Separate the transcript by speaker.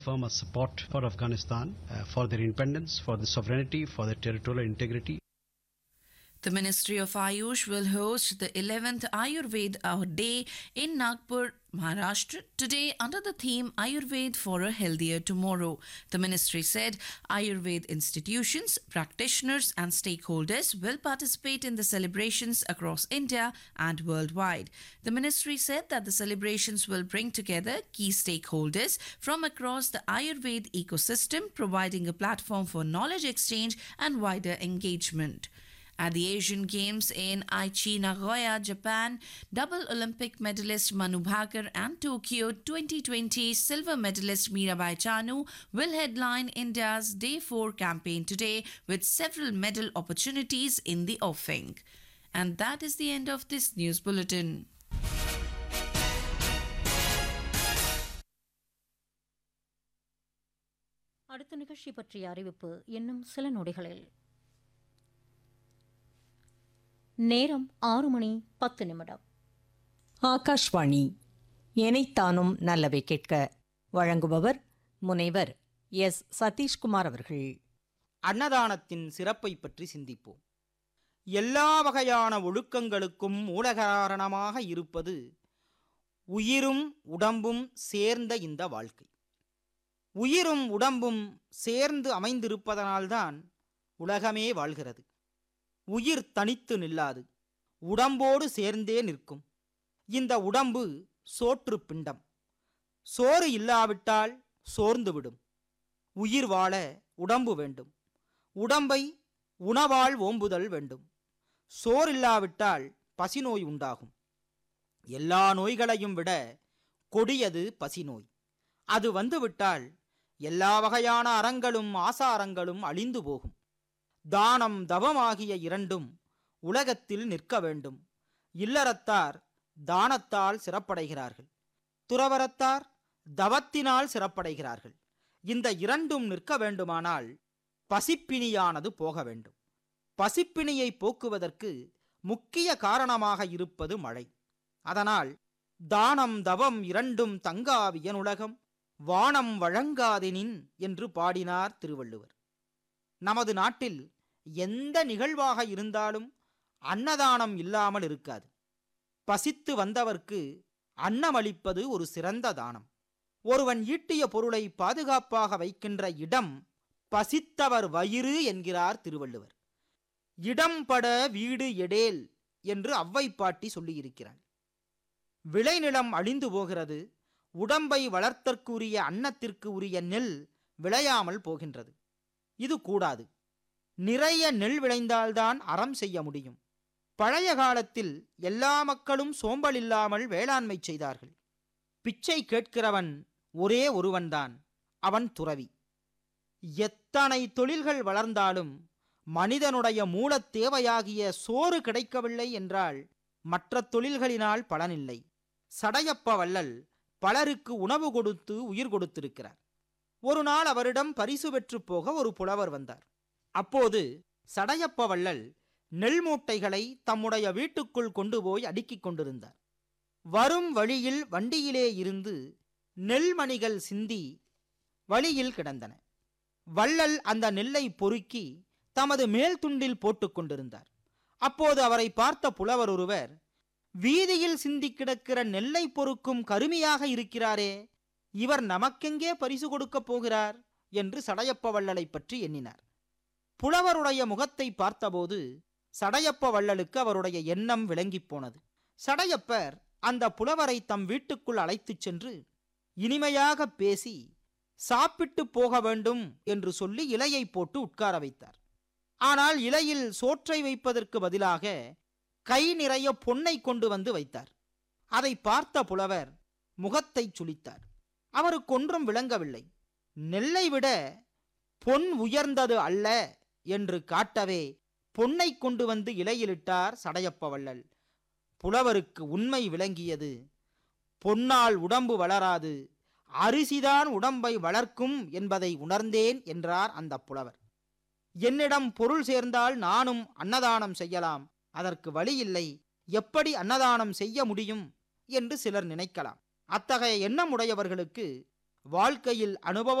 Speaker 1: firm support for Afghanistan, uh, for their independence, for the sovereignty, for their territorial integrity.
Speaker 2: The Ministry of Ayush will host the 11th Ayurveda Day in Nagpur, Maharashtra today under the theme Ayurveda for a Healthier Tomorrow. The ministry said Ayurveda institutions, practitioners, and stakeholders will participate in the celebrations across India and worldwide. The ministry said that the celebrations will bring together key stakeholders from across the Ayurveda ecosystem, providing a platform for knowledge exchange and wider engagement. At the Asian Games in Aichi, Nagoya, Japan, double Olympic medalist Manu Bhaker and Tokyo 2020 silver medalist Mirabai Chanu will headline India's Day 4 campaign today with several medal opportunities in the offing. And that is the end of this news bulletin.
Speaker 3: அடுத்த நிகழ்ச்சி பற்றிய அறிவிப்பு இன்னும் சில நொடிகளில் நேரம் ஆறு மணி பத்து நிமிடம்
Speaker 4: ஆகாஷ்வாணி எனைத்தானும் நல்லவை கேட்க வழங்குபவர் முனைவர் எஸ் சதீஷ்குமார் அவர்கள்
Speaker 5: அன்னதானத்தின் சிறப்பை பற்றி சிந்திப்போம் எல்லா வகையான ஒழுக்கங்களுக்கும் மூலகாரணமாக இருப்பது உயிரும் உடம்பும் சேர்ந்த இந்த வாழ்க்கை உயிரும் உடம்பும் சேர்ந்து அமைந்திருப்பதனால்தான் உலகமே வாழ்கிறது உயிர் தனித்து நில்லாது உடம்போடு சேர்ந்தே நிற்கும் இந்த உடம்பு சோற்று பிண்டம் சோறு இல்லாவிட்டால் சோர்ந்துவிடும் உயிர் வாழ உடம்பு வேண்டும் உடம்பை உணவால் ஓம்புதல் வேண்டும் சோறில்லாவிட்டால் பசிநோய் உண்டாகும் எல்லா நோய்களையும் விட கொடியது பசிநோய் அது வந்துவிட்டால் எல்லா வகையான அறங்களும் ஆசாரங்களும் அழிந்து போகும் தானம் தவமாகிய இரண்டும் உலகத்தில் நிற்க வேண்டும் இல்லறத்தார் தானத்தால் சிறப்படைகிறார்கள் துறவரத்தார் தவத்தினால் சிறப்படைகிறார்கள் இந்த இரண்டும் நிற்க வேண்டுமானால் பசிப்பிணியானது போக வேண்டும் பசிப்பிணியை போக்குவதற்கு முக்கிய காரணமாக இருப்பது மழை அதனால் தானம் தவம் இரண்டும் தங்காவியனுலகம் வானம் வழங்காதெனின் என்று பாடினார் திருவள்ளுவர் நமது நாட்டில் எந்த நிகழ்வாக இருந்தாலும் அன்னதானம் இல்லாமல் இருக்காது பசித்து வந்தவர்க்கு அன்னமளிப்பது ஒரு சிறந்த தானம் ஒருவன் ஈட்டிய பொருளை பாதுகாப்பாக வைக்கின்ற இடம் பசித்தவர் வயிறு என்கிறார் திருவள்ளுவர் இடம் பட வீடு எடேல் என்று அவ்வை பாட்டி சொல்லியிருக்கிறாள் விளைநிலம் அழிந்து போகிறது உடம்பை வளர்த்தற்குரிய அன்னத்திற்கு உரிய நெல் விளையாமல் போகின்றது இது கூடாது நிறைய நெல் விளைந்தால்தான் அறம் செய்ய முடியும் பழைய காலத்தில் எல்லா மக்களும் சோம்பல் இல்லாமல் வேளாண்மை செய்தார்கள் பிச்சை கேட்கிறவன் ஒரே ஒருவன்தான் அவன் துறவி எத்தனை தொழில்கள் வளர்ந்தாலும் மனிதனுடைய மூலத் தேவையாகிய சோறு கிடைக்கவில்லை என்றால் மற்ற தொழில்களினால் பலனில்லை சடையப்ப வள்ளல் பலருக்கு உணவு கொடுத்து உயிர் கொடுத்திருக்கிறார் ஒரு நாள் அவரிடம் பரிசு பெற்று போக ஒரு புலவர் வந்தார் அப்போது சடையப்ப வள்ளல் நெல் மூட்டைகளை தம்முடைய வீட்டுக்குள் கொண்டு போய் அடுக்கிக் கொண்டிருந்தார் வரும் வழியில் வண்டியிலே இருந்து நெல்மணிகள் சிந்தி வழியில் கிடந்தன வள்ளல் அந்த நெல்லை பொறுக்கி தமது மேல் துண்டில் போட்டுக் கொண்டிருந்தார் அப்போது அவரை பார்த்த புலவர் ஒருவர் வீதியில் சிந்தி கிடக்கிற நெல்லை பொறுக்கும் கருமியாக இருக்கிறாரே இவர் நமக்கெங்கே பரிசு கொடுக்கப் போகிறார் என்று சடையப்ப வள்ளலை பற்றி எண்ணினார் புலவருடைய முகத்தை பார்த்தபோது சடையப்ப வள்ளலுக்கு அவருடைய எண்ணம் விளங்கிப் போனது சடையப்பர் அந்த புலவரை தம் வீட்டுக்குள் அழைத்துச் சென்று இனிமையாக பேசி சாப்பிட்டு போக வேண்டும் என்று சொல்லி இலையை போட்டு உட்கார வைத்தார் ஆனால் இலையில் சோற்றை வைப்பதற்கு பதிலாக கை நிறைய பொன்னை கொண்டு வந்து வைத்தார் அதை பார்த்த புலவர் முகத்தை சுளித்தார் அவருக்கொன்றும் விளங்கவில்லை நெல்லை விட பொன் உயர்ந்தது அல்ல என்று காட்டவே பொன்னை கொண்டு வந்து இலையிலிட்டார் சடையப்ப வள்ளல் புலவருக்கு உண்மை விளங்கியது பொன்னால் உடம்பு வளராது அரிசிதான் உடம்பை வளர்க்கும் என்பதை உணர்ந்தேன் என்றார் அந்த புலவர் என்னிடம் பொருள் சேர்ந்தால் நானும் அன்னதானம் செய்யலாம் அதற்கு வழி இல்லை எப்படி அன்னதானம் செய்ய முடியும் என்று சிலர் நினைக்கலாம் அத்தகைய எண்ணம் உடையவர்களுக்கு வாழ்க்கையில் அனுபவ